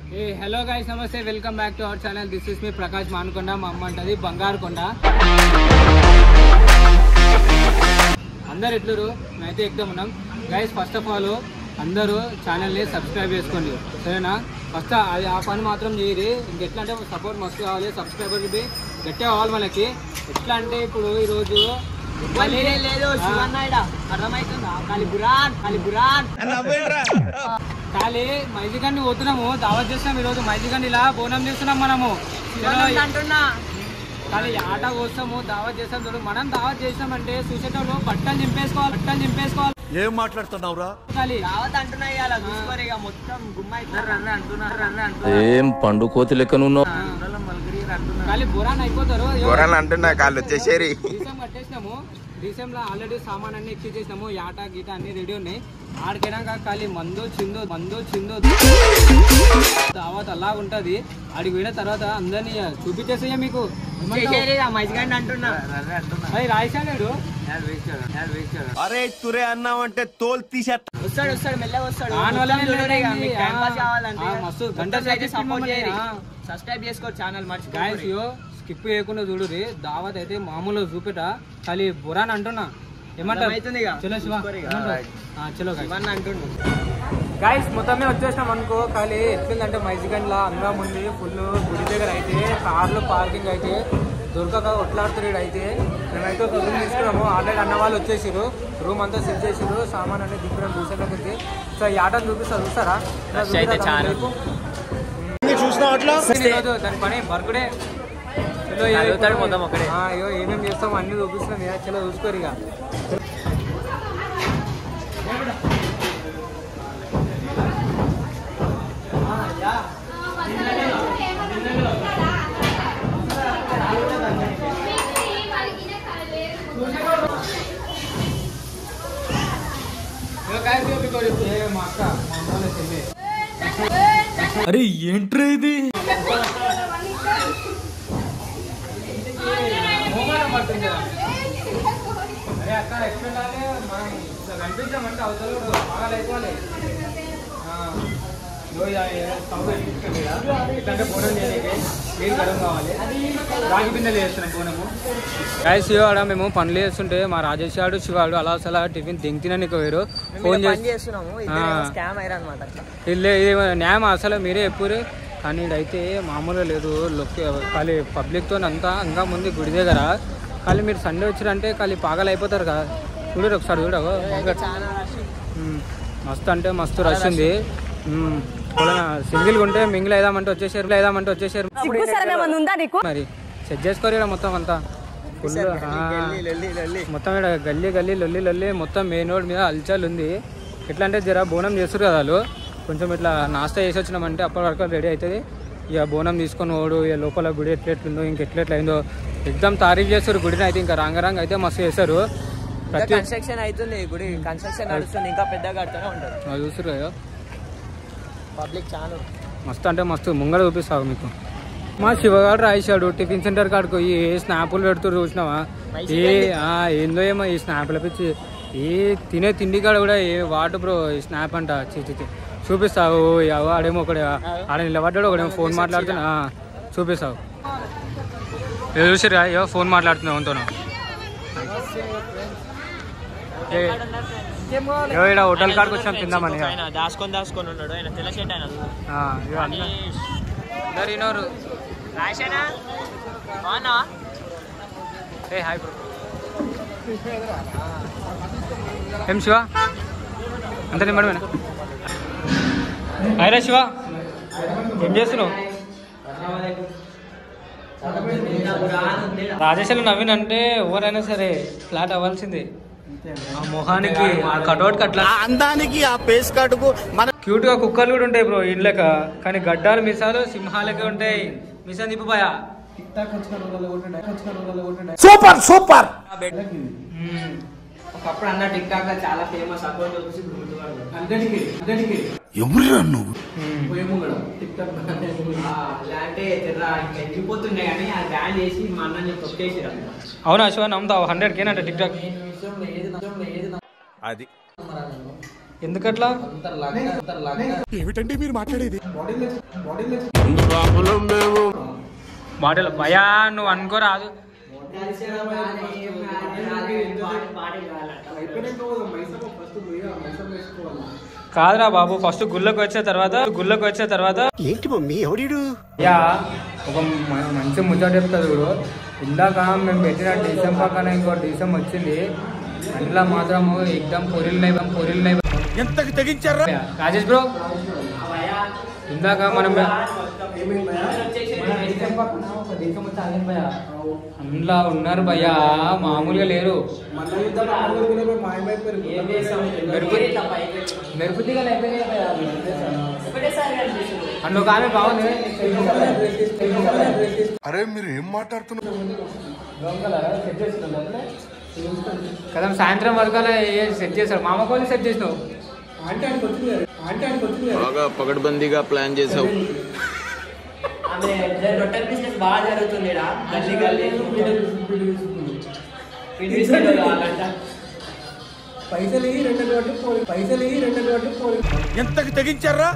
ఏ hello guys నమస్తే welcome back to our channel this is me Prakash Manukonda మా అమ్మ అంటది బంగారు కొండ అందరు ఎట్లురు మేమైతే ఎక్కుదాం ఉన్నాం గైస్ ఫస్ట్ ఆఫ్ ఆల్ అందరూ ఛానల్ని సబ్స్క్రైబ్ చేసుకోండి సరేనా ఫస్ట్ అది ఆ పని మాత్రం చేయరు ఇంకెట్లా అంటే సపోర్ట్ మస్తు కావాలి సబ్స్క్రైబర్ బి గట్టిగా కావాలి మనకి ఎట్లా అంటే ఇప్పుడు ఈరోజు లేదు శివన్న ఈడ. అర్థమవుతుందా కలిబురాన్ కలిబురాన్ ఖాళీ మైజిగండి పోతున్నాము దావత్ చేస్తున్నాం ఈరోజు మైజిగండి ఇలా బోనం చేస్తున్నాం మనము శివన్న అంటున్నా ఖాళీ ఆట కోసము దావత్ చేస్తాం చూడు మనం దావత్ చేసామంటే చూసేటప్పుడు బట్టలు చింపేసుకోవాలి బట్టలు చింపేసుకోవాలి ఏం మాట్లాడుతున్నావురా ఖాళీ దావత్ అంటున్నా ఇవాళ చూసుకోరు ఇక మొత్తం గుమ్మ అవుతున్నారు అన్న అంటున్నారు అన్న అంటున్నారు ఏం పండు కోతి లెక్కనున్నావు ఖాళీ బురాన్ అయిపోతారు ఘోరాలు అంటున్నా కాళ్ళు వచ్చేసేరి డీసెం కట్టేసినాము డీసెం లో ఆల్రెడీ సామాన్ అన్ని ఎక్కి చేసినాము యాట గీట అన్ని రెడీ ఉన్నాయి ఆడికైనాక ఖాళీ మందు చిందు మందు చిందు దావత్ అలా ఉంటది ఆడికి పోయిన తర్వాత అందరినీ చూపించేసేయ మీకు మైజ్గండ్ అంటున్నా అది రాయిశాడు అరే తురే అన్నావంటే తోలు తీసేస్తా వస్తాడు వస్తాడు మెల్లగా వస్తాడు దాని వల్లనే మొత్తం చూడండి ఇక, మీకు లేదండి. టైం పాస్ కావాలంటే ఆ, మస్తు గంట మొత్తం అయితే సేపు సపోర్ట్ మమ్మల్ని, చేయండి ఆ. సబ్స్క్రైబ్ చేసుకో ఛానల్ గాయస్ మర్చిపోయి యో స్కిప్ చేయకుండా చూడురి దావత్ అయితే మామూలు చూపెట ఖాళీ బురాన్ అంటున్నా ఏమంటారు అర్థమవుతుంది ఇక. చలో శివ చూసుకోరు ఇక. ఏమంటావు? ఆ, చలో గాయస్ శివన్న అంటుండు గాయస్ మొత్తమే వచ్చేసినాం అనుకో ఖాళీ ఎట్లుందంటే మైజిగండ్ లా అందం ఉంది ఫుల్ గుడి దగ్గర అయితే కార్లు పార్కింగ్ అయితే దొరకక కొట్లాడుతున్నాడు అయితే మేమైతే ఒక రూమ్ తీసుకున్నాము ఆల్రెడీ అన్న వాళ్ళు వచ్చేసారు రూమ్ అంతా సెట్ చేసారు సామాన్ అన్ని దిక్కున భూషణలోకి వచ్చి సో ఈ ఆటను చూపిస్తారు చూస్తారా ఇలా Rush అయితే చూపిరా చాలా. రేపు? చూసినావు అట్లా ఈరోజు దాని పని బర్త్డే చలో ఏ- చదువుతాడు మొత్తం ఒకడే. ఆ, అయ్యో ఏమేమి చేస్తాం అన్ని చూపిస్తున్నాం ఇక చలో చూసుకోరు ఇక ఇక కాయ తీయ మీకు ఒకటి. ఏ, మా అక్క మా అమ్మ వాళ్ళ చెల్లి అరే ఏంట్రా ఇది మోమాటం పడుతుంది కదా. అరే అక్క ఎక్కడ ఉండాలి? మనం ఇట్లా కనిపించామంటే అవతల కూడా బాగా అయిపోవాలి ఆ, ఇదిగో ఇలా ఏ స్టవ్ పెట్టించుకోండి ఇక. ఎట్లంటే బోనం చేయడానికి నీళ్ళు గరం కావాలి రాగి బిన్నెలు చేస్తున్నాం బోనము గాయ శివాడ మేము పనులు చేస్తుంటే మా రాజేష్ గారు శివాడు అలా అసలు టిఫిన్ దింగ్ తినడానికి పోయారు ఫోన్ పని చేసి చేస్తున్నాము ఇద్దరు స్కామ్ అయ్యారు అనమాట అట్లా ఇల్లే ఇది న్యాయం అసలు మీరే ఎప్పుడు కానీ ఇదైతే మామూలుగా లేదు లొక్ ఖాళీ పబ్లిక్తో అంతా ఇంకా ముందు గుడి దగ్గర ఖాళీ మీరు సండే వచ్చారంటే ఖాళీ పాగలు అయిపోతారు కదా చూడరు ఒకసారి చూడవు చాలా రష్ మస్తు అంటే మస్తు రష్ ఉంది సింగిల్గా ఉంటే మింగిల్ అయిదామంటే వచ్చేసారు అయిదామంటే వచ్చేసారు మరి సెట్ చేసుకోరు ఇక్కడ మొత్తం అంతా ఫుల్ లొల్లి, లొల్లి, లొల్లి. మొత్తం ఇక్కడ గల్లీ గల్లీ లొల్లి లొల్లి మొత్తం మెయిన్ రోడ్ మీద అల్చల్ ఉంది ఎట్లా అంటే జర బోనం చేస్తారు కదా వాళ్ళు కొంచెం ఇట్లా నాస్తా చేసి వచ్చినామంటే అప్పటి వరకు రెడీ అవుతుంది ఇక బోనం తీసుకొని ఓడు ఇక లోపల గుడి ఎట్లా ఎట్లుందో ఇంక ఎట్లా ఎట్లా అయిందో ఎగ్జామ్ తారీఫ్ చేస్తారు గుడిని అయితే ఇంకా రాంగ రాంగ్ అయితే మస్తు చేస్తారు ఇంకా ప్రతి కన్స్ట్రక్షన్ అవుతుంది గుడి కన్స్ట్రక్షన్ నడుస్తుంది ఇంకా పెద్దగా కడుతూనే ఉంటారు వాళ్ళు చూస్తారు కదా పబ్లిక్ చాలా మస్తు అంటే మస్తు ముంగడ చూపిస్తావు మీకు మా శివగాడు రాయిశాడు టిఫిన్ సెంటర్ కాడికి పోయి ఏ స్నాపులు పెడుతురు చూసినావా ఏ ఆ, ఏందో ఏమో ఈ స్నాప్ల పిచ్చి ఏ తినే తిండి కాడ కూడా ఏ వాటు బ్రో ఈ స్నాప్ అంట చి చి, చి. చూపిస్తావు ఎవ ఆడేమో ఒకడే ఆడ నిలబడ్డాడు ఒకడేమో ఫోన్ మాట్లాడుతున్నా ఆ, చూపిస్తావు ఏ చూసిరా అయ్యో ఫోన్ మాట్లాడుతున్నావు అంతోను ఏ ఇక్కడ హోటల్ కాడికి వచ్చినాం తిందామని ఇక. ఆయన దాసుకొని దాసుకొని ఉన్నాడు ఆయన తెల్ల షర్ట్ ఆయన ఆ, ఇగో అందరూ అందరు వినోరు రాశానా అవునా ఏ హాయ్ బ్రో ఏం శివ అంత నిమ్మడమేనా హాయ్ రా శివ ఏం చేస్తున్నావు రాజేశ్వరి నవీన్ అంటే ఎవరైనా సరే ఫ్లాట్ అవ్వాల్సిందే ఆ మొహానికి ఆ కటౌట్ అట్లా అందానికి ఆ పేస్ కార్డుకు మన క్యూట్ గా కుక్కర్లు కూడా ఉంటాయి బ్రో ఇండ్లక కానీ గడ్డాలు మిసాలు సింహాలకే ఉంటాయి మిసా దిప్పుబాయా సూపర్ సూపర్ ఒకప్పుడు అన్న టిక్ టాక్ చాలా ఫేమస్ అకౌంట్ వచ్చి అందరికి అందరికి ఎవరురా నువ్వు అంటే తెర్రా ఇంకా వెళ్ళిపోతున్నాయి కానీ అది బ్యాన్ చేసి మా అన్నని తొక్కేసి అవునా శివ నమ్ముతావు హండ్రెడ్ కేనంట టిక్ టాక్ అది ఎందుకట్లా ఏమిటండి మీరు మాట్లాడేది బాటిల్ భయా నువ్వు అనుకోరాదు కాదురా బాబు ఫస్ట్ గుళ్ళకి వచ్చిన తర్వాత గుళ్ళకి వచ్చిన తర్వాత ఏంటి మమ్మీ ఎవడీడు యా ఒక మ- మంచి ముచ్చట చెప్తుంది చూడు ఇందాక మేము పెట్టిన డీసం పక్కన ఇంకో డీసం వచ్చింది అందులో మాత్రం ఎగ్దమ్ పొరిల్ నైవం పొరిల్ నైవం ఎంతకు తెగించారా రాజేష్ బ్రో ఇందాక మనం డీసం పక్కన ఒక డీసం వచ్చి ఆగింది భయ్యా. అందులో ఉన్నారు భయ్యా మామూలుగా లేరు మెరుపు మెరుపు తీగలు అయిపోయినాయి భయ్యా. అందులో ఒక ఆమె బాగుంది అరే మీరు ఏం మాట్లాడుతున్నారు కదా సాయంత్రం వరకు అలా ఏ- సెట్ చేశాడు మామ కోసం సెట్ చేసినావు బాగా పగడ్బందీగా ప్లాన్ చేసావు ఆమె రొట్టెల బిజినెస్ బాగా జరుగుతుంది ఈడ. గల్లీ గల్లీ పిండి బిస్కెట్లు కావాలంట. ఎంతకు తెగించారా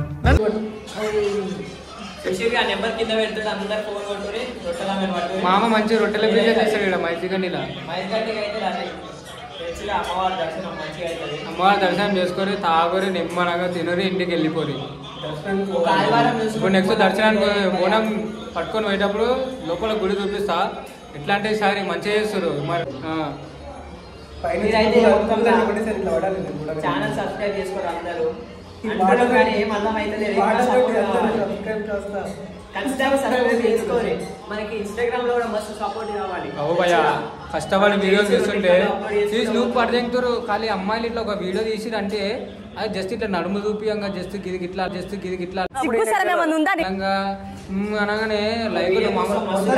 సుశీల్ ఆ నెంబర్ కింద పెడుతుంటే అందరు ఫోన్ కొట్టుకుని రొట్టెల ఆమె పట్టుకుని మామ మంచి రొట్టెల బిజినెస్ చేస్తాడు ఇక్కడ మైసిగండిలా మైస్గట్టికి అయితే రాలే చర్చిలో అమ్మవారి దర్శనం మంచిగా అవుతుంది అమ్మవారి దర్శనం చేసుకొని తాగురి నిమ్మనగా తినరి ఇంటికి వెళ్ళిపోరి ఒక ఆదివారం ఇప్పుడు నెక్స్ట్ దర్శనానికి బోనం పట్టుకొని పోయేటప్పుడు లోపల గుడి చూపిస్తా ఎట్లా అంటే ఈసారి మంచిగా చేస్తారు మరి ఆ. మీరైతే ఛానల్ సబ్స్క్రైబ్ చేసుకోరు అందరూ అంటున్నారు కానీ ఏం అర్థం అవుతలేదు ఇంకా support కావాలి. ఖచ్చితంగా సబ్స్క్రైబ్ చేసుకోరు మనకి ఇన్స్టాగ్రామ్ లో కూడా మస్తు సపోర్ట్ కావాలి అవు భయ కష్టపడి వీడియో చూస్తుంటే తీసి నువ్వు పడదెంగుతారు ఖాళీ అమ్మాయిలు ఇట్లా ఒక వీడియో తీసిరంటే అది జస్ట్ ఇట్లా నడుము చూపియంగా జస్ట్ గిది గిట్లా జస్ట్ గిది గిట్లా విధంగా, మ్ అనగానే లైక్ మామూలు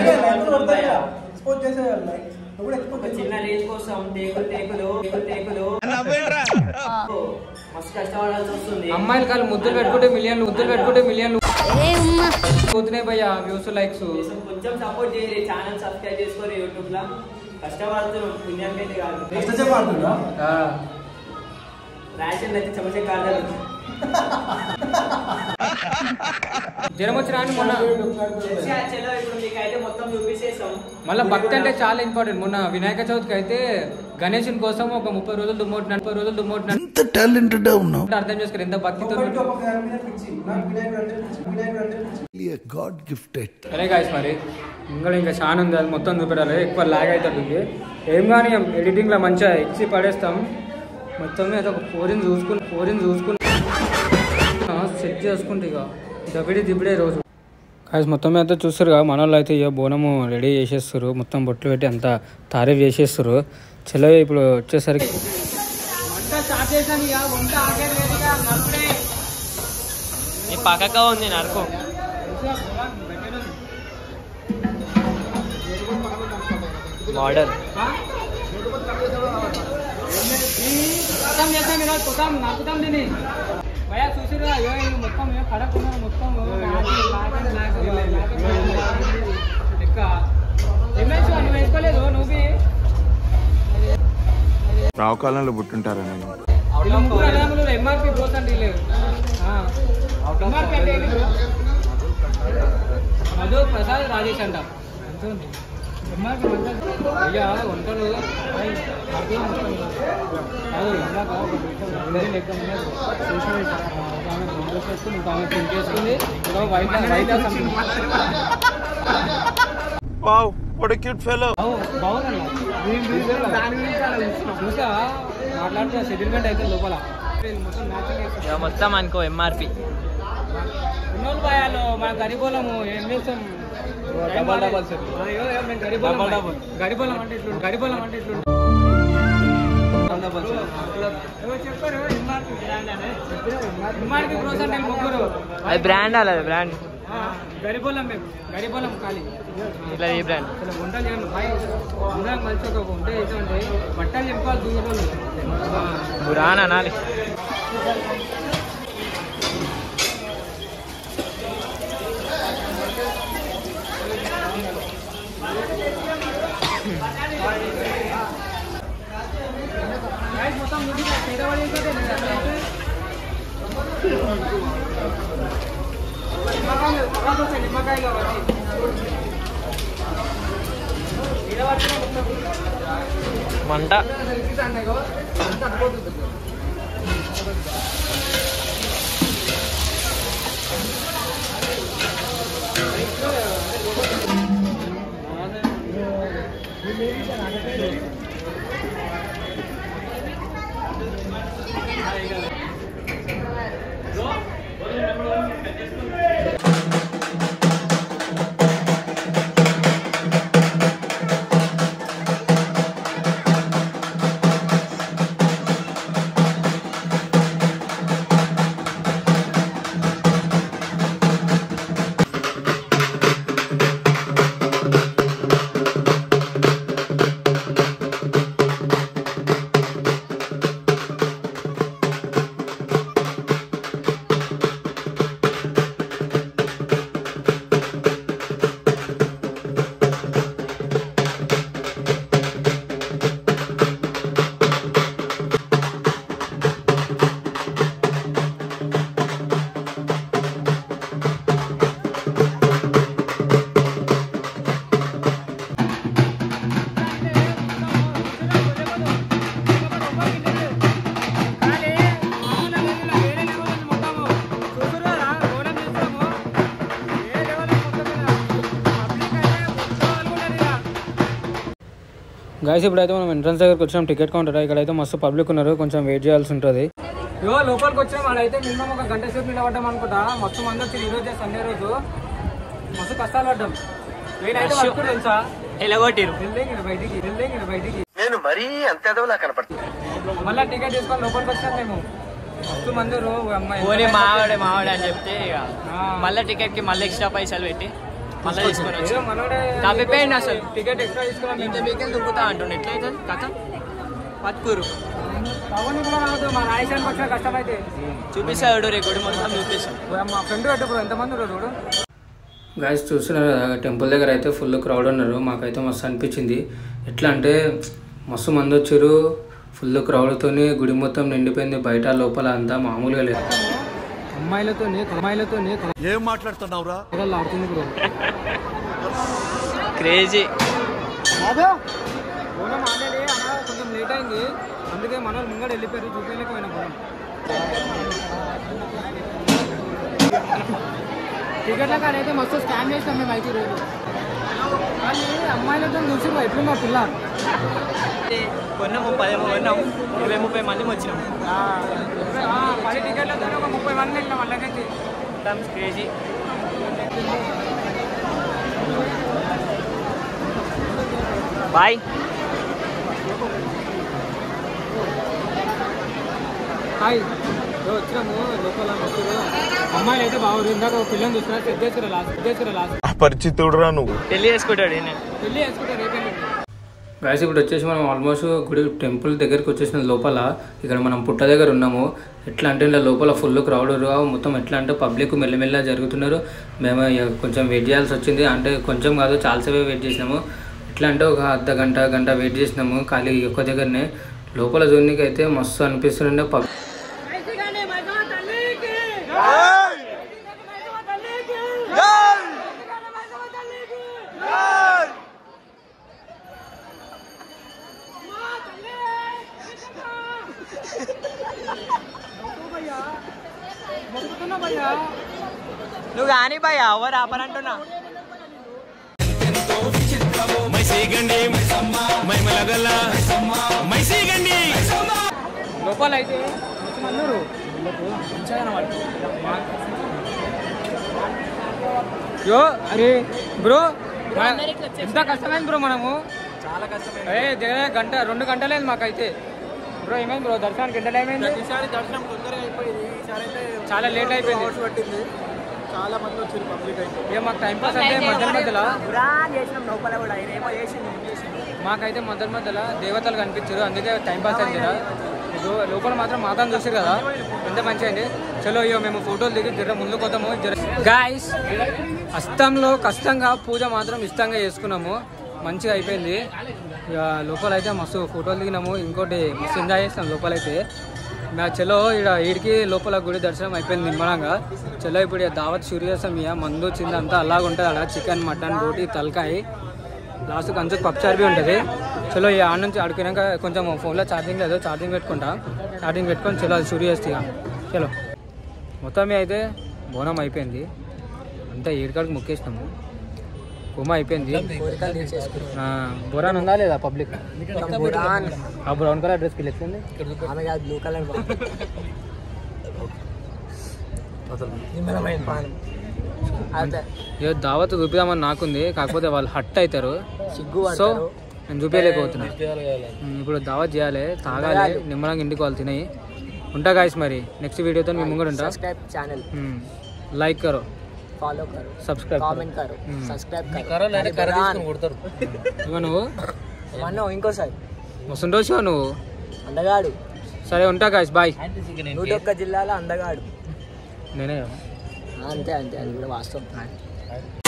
ఒక చిన్న రేంజ్ కోసం టేకులు టేకులు టేకులు టేకులు మస్తు కష్టపడాల్సి వస్తుంది అమ్మాయిలు కాళ్ళు ముద్దులు పెట్టుకుంటే మిలియన్లు ముద్దులు పెట్టుకుంటే మిలియన్లు పోతున్నాయి భయ్య వ్యూస్ లైక్స్ కొంచెం కొంచెం సపోర్ట్ చేయండి ఛానల్ సబ్స్క్రైబ్ చేసుకోరు యూట్యూబ్ లో కష్టపడుతున్నాం పుణ్యానికి అయితే కాదు రేషన్ అయితే చెమచే కాదు జ్వరం వచ్చి రాని మొన్న చెల్లో ఇప్పుడు మీకు అయితే మొత్తం చూపించేస్తాం మళ్ళీ భక్తి అంటే చాలా ఇంపార్టెంట్ మొన్న వినాయక చవితికి అయితే గణేశుని కోసం ఒక ముప్పై రోజులు దుమ్మోటిన ముప్పై రోజులు దుమ్మోటిన ఎంత టాలెంటెడ్ ఉన్నావు అర్థం చేసుకోరు ఎంత భక్తితో గాడ్ గిఫ్టెడ్ సరే గాయస్ మరి ఇంకా ఇంకా చాలా ఉంది అది మొత్తం చూపెట్టాలి ఎక్కువ లాగ్ అవుతుంది ఏం కానీ ఎడిటింగ్లో మంచిగా ఇచ్చి పడేస్తాం మొత్తం మీద ఒక ఫోరిని చూసుకుని ఫోరిని చూసుకుని సెట్ చేసుకుంటే ఇక దబిడి దిబిడే రోజు కాయస్ మొత్తం మీద చూస్తారు కదా మన వాళ్ళు అయితే ఇక బోనము రెడీ చేసేస్తారు మొత్తం బొట్లు పెట్టి అంతా తారీఫ్ చేసేస్తారు చలో ఇప్పుడు వచ్చేసరికి నీ పక్కగా ఉంది నరకు మోడల్ మొత్తం చేస్తాం ఈరోజు మొత్తం నప్పుతాం దీన్ని భయ చూసిరా అయ్యో ఇది మొత్తం ఏం పడకుండా మొత్తం లెక్క ఏం వేసుకో నువ్వు వేసుకోలేదు నువ్వు రావుకాలంలో పుట్టుంటారా నేను వీళ్ళు ముగ్గురు అన్నదమ్ములు ఎంఆర్పి పోతా లేదు ఎంఆర్పి అంటే ఏంటి bro? మధు ప్రసాద్ రాజేష్ అంట అంతే ఉంది ఎంఆర్పి అయ్యా వంటలు ఆయ్, అర్థం మొత్తం కాదు ఇందాక ఒక బిడ్డ వండి లెక్క ఉన్నది. చూసినవి, ఆ, ఒక ఆమె డ్రెస్ వేసుకుని ఇంకో ఆమె ప్రింట్ చేసుకుంది ఇంకో white white something wow what cute fellow బాగుందన్న చూసా మాట్లాడుతున్నా సెటిల్మెంట్ అయితే లోపల మొత్తం మ్యాచింగ్ చేస్తాం మొత్తం అనుకో ఎంఆర్పి ఉన్నోళ్ళు భయాలు మన గరిబోలము ఏం చేస్తాం డబల్ డబల్ సెట్ గరిబోలం గరిబోలం అంటే ఇట్లు గరిబోలం అంటే ఇట్లు చెప్పారు ఎంఆర్పి బ్రాండ్ అని ఎంఆర్పి గ్రోస్ అంటే ముగ్గురు అది బ్రాండ్ అలా బ్రాండ్ ఆ, గరిబోలం మేము గరిబోలం ఖాళీ ఇట్లా ఈ బ్రాండ్ అసలు వంటలు చేయను బాయ్ అందరం కలిసి ఒక వంట చేసామంటే బట్టలు చెప్పుకోవాలి దూరం బురాన్ అనాలి మొత్తం ముందు పేదవాడి మంట గాయస్ ఇప్పుడైతే మనం ఎంట్రన్స్ దగ్గరకు వచ్చినాం టికెట్ కౌంటర్ ఇక్కడ అయితే మస్తు పబ్లిక్ ఉన్నారు కొంచెం వెయిట్ చేయాల్సి ఉంటుంది ఇగో లోపలికి వచ్చినాం ఆడైతే మినిమం ఒక గంట సేపు నిలబడ్డాం అనుకుంటా మస్తు మంది వచ్చి ఈ రోజు సండే రోజు మస్తు కష్టాలు పడ్డాం నేనైతే వర్క్ తెలుసా ఎలగొట్టిరు వెళ్ళేంగిన బయటికి వెళ్ళేంగిన బయటికి నేను మరీ అంత ఎదవలా కనపడుతుంది మళ్ళీ టికెట్ తీసుకొని లోపలికి వచ్చినాం మేము మస్తు మంది రో అమ్మాయి పోనీ మావాడే మావాడే అని చెప్తే ఇక ఆ. మళ్ళీ టికెట్ కి మళ్ళీ ఎక్స్ట్రా పైసలు పెట్టి మళ్ళీ తీసుకొని వచ్చి ఏదో మనోడే తప్పిపోయింది అసలు. టికెట్ ఎక్స్ట్రా తీసుకున్నాం ఇంత మీకెళ్ళి దుంకుతా అంటుండే ఎట్లయితే కథ పత్కూరు పవన్ కూడా రావద్దు మా రాయశానికి వచ్చిన కష్టం అయితే చూపిస్తాడు రే గుడి మొత్తం చూపిస్తాం మా ఫ్రెండ్ కట్టప్పుడు ఎంతమంది ఉన్నారు చూడు గాయస్ చూస్తున్నారు కదా టెంపుల్ దగ్గర అయితే ఫుల్ క్రౌడ్ ఉన్నారు మాకైతే మస్తు అనిపించింది ఎట్లా అంటే మస్తు మంది వచ్చారు ఫుల్ క్రౌడ్తోని గుడి మొత్తం నిండిపోయింది బయట లోపల అంతా మామూలుగా లేదు అమ్మాయిలతో అమ్మాయిలతో ఏం మాట్లాడుతున్నావురా ఆడుతుంది బ్రో క్రేజీ బోనం ఆల్రెడీ అన్న కొంచెం లేట్ అయింది అందుకే మన ముంగడ వెళ్ళిపోయారు చూపించలేకపోయినా బోనం టికెట్ల కాడ అయితే మస్తు స్కామ్ చేసినాం మేము అయితే రోజు కానీ అమ్మాయిలతో చూసి ఎట్లుంది మా పిల్ల కొన్నాము పదేమో కొన్నాం ఇరవై ముప్పై మంది వచ్చినాం ఆ, పది టికెట్లతో ఒక ముప్పై మంది వెళ్ళినాం వాళ్ళకైతే క్రేజీ బాయ్ హాయ్ ఇదో వచ్చినాము లోపల మస్తు అమ్మాయిలు అయితే బాగుంది ఇందాక ఒక పిల్లని చూస్తున్నా సెట్ చేసుకురా లాస్ట్ సెట్ చేసుకురా లాస్ట్ అపరిచితుడురా నువ్వు పెళ్లి చేసుకుంటాడు ఈయన. పెళ్ళి వేసుకుంటారు రేపే గాయస్ ఇప్పుడు వచ్చేసి మనం ఆల్మోస్ట్ గుడి టెంపుల్ దగ్గరికి వచ్చేసిన లోపల ఇక్కడ మనం పుట్ట దగ్గర ఉన్నాము ఎట్లా అంటే ఇలా లోపల ఫుల్ క్రౌడ్ మొత్తం ఎట్లా అంటే పబ్లిక్ మెల్లమెల్ల జరుగుతున్నారు మేము ఇక కొంచెం వెయిట్ చేయాల్సి వచ్చింది అంటే కొంచెం కాదు చాలాసేపే వెయిట్ చేసినాము ఎట్లా అంటే ఒక అర్ధ గంట గంట వెయిట్ చేసినాము ఖాళీ ఎక్కువ దగ్గరనే లోపల జోన్కి అయితే మస్తు అనిపిస్తుండే పబ్ నువ్వు కానీ బాయ్ ఎవరు ఆపరంటున్నా లోపల అయితే అన్నారు యో అరే బ్రో ఎంత కష్టమైంది బ్రో మనము చాలా కష్టమైంది ఏ దగ్గర గంట రెండు గంటలేదు మాకైతే బ్రో ఏమైంది బ్రో దర్శనానికి ఎంత టైం అయింది ఈసారి దర్శనం తొందరగా అయిపోయింది ఈసారి అయితే చాలా లేట్ అయిపోయింది పట్టింది చాలా మంది వచ్చారు పబ్లిక్ అయితే ఏ మాకు టైం పాస్ అంటే మధ్య మధ్యలో చేసినాం లోపల కూడా ఆయన ఏమో చేసింది ఏం చేసింది మాకైతే మధ్య మధ్యలో దేవతలు కనిపించారు అందుకే టైం పాస్ అయింది కదా లో- లోపల మాత్రం మాతం చూసారు కదా ఎంత మంచిగా అయింది చలో అయ్యో మేము ఫోటోలు దిగి జర ముందుకు పోతాము జర గాయస్ అస్తంలో కష్టంగా పూజ మాత్రం ఇష్టంగా చేసుకున్నాము మంచిగా అయిపోయింది ఇక లోపల అయితే మస్తు ఫోటోలు దిగినాము ఇంకోటి మస్తు ఎంజాయ్ చేస్తాం లోపలైతే నా చలో ఇక్కడ ఈడికి లోపల గుడి దర్శనం అయిపోయింది నిమ్మలంగా చలో ఇప్పుడు ఇక దావత్ షూర్ చేస్తాం ఇక మందు వచ్చింది అంతా అలాగ ఉంటుంది అలా చికెన్ మటన్ రోటీ తలకాయ లాస్ట్ కొంచెం పప్చార్ బి ఉంటుంది చలో ఈ ఆడ నుంచి ఆడుకున్నాక కొంచెం ఫోన్లో ఛార్జింగ్ లేదు ఛార్జింగ్ పెట్టుకుంటా ఛార్జింగ్ పెట్టుకొని చలో అది షూర్ చేస్తే ఇక చలో మొత్తం అయితే బోనం అయిపోయింది అంతా ఏడుకాడికి మొక్కేసినాము కుమ అయిపోయింది ఆ, బురాన్ ఉందా లేదా పబ్లిక్ బురాన్ ఆ బ్రౌన్ కలర్ డ్రెస్ కి లెక్కింది ఆమె కాదు బ్లూ కలర్ అదే ఇక దావత్ చూపిద్దామని నాకుంది కాకపోతే వాళ్ళు హట్ అవుతారు సిగ్గు సో అంటారు నేను చూపించలేకపోతున్నా ఉమ్, ఇప్పుడు దావత్ చేయాలి తాగాలి నిమ్మలంగా ఇంటికి వాళ్ళు తినాయి ఉంటా గాయస్ మరి నెక్స్ట్ వీడియోతో మేము ముంగడు ఉంటా सब्सक्राइब चैनल లైక్ కరో फॉलो करो సబ్స్క్రైబ్ కామెంట్ కరో Hmm. సబ్స్క్రైబ్ కరో ఇవ్వ నువ్వు మన్నో ఇంకోసారి మస్తుండో శివ నువ్వు అందగాడు సరే ఉంటా గాయస్ బాయ్ నూట ఒక్క జిల్లాలో అందగాడు నేనే అంతే అంతే అది కూడా వాస్తవం